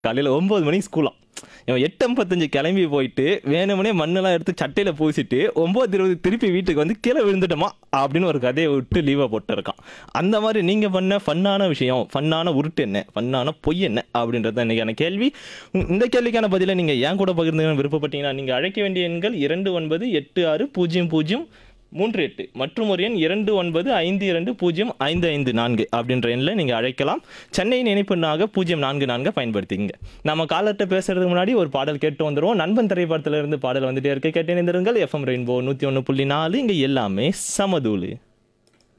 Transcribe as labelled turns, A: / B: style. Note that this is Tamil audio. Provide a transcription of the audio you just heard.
A: காலையில் ஒம்பது மணிக்கு ஸ்கூலாம் இவன் எட்டு ஐம்பத்தஞ்சு கிளம்பி போயிட்டு வேணுமனே மண்ணெல்லாம் எடுத்து சட்டையில் பூசிட்டு ஒம்பது இருபது திருப்பி வீட்டுக்கு வந்து கீழே விழுந்துட்டோமா அப்படின்னு ஒரு கதையை விட்டு லீவை போட்டுருக்கான் அந்த மாதிரி நீங்கள் பண்ண ஃபன்னான விஷயம் ஃபன்னான உருட்டு என்ன ஃபன்னான பொய் என்ன அப்படின்றது இன்னைக்கான கேள்வி உம், இந்த கேள்விக்கான பதிலை நீங்கள் ஏன் கூட பகிர்ந்து விருப்பப்பட்டீங்கன்னா நீங்கள் அழைக்க வேண்டிய எண்கள் இரண்டு ஒன்பது எட்டு ஆறு பூஜ்ஜியம் பூஜ்ஜியம் மூன்று எட்டு மற்றும் ஒரு எண் இரண்டு ஒன்பது ஐந்து இரண்டு பூஜ்ஜியம் ஐந்து ஐந்து நான்கு அப்படின்ற எண்ணில் நீங்கள் அழைக்கலாம் சென்னையின் இணைப்புனாக பூஜ்ஜியம் நான்கு நான்கு பயன்படுத்திங்க நம்ம காலர்கிட்ட பேசுறதுக்கு முன்னாடி ஒரு பாடல் கேட்டு வந்துடுவோம் நண்பன் திரைப்படத்துல இருந்து பாடல் வந்துட்டே இருக்க கேட்டு இணைந்திருங்கள் எஃப்எம் ரெயின்போ நூற்றி ஒன்று புள்ளி நாலு இங்கே எல்லாமே சமதூளு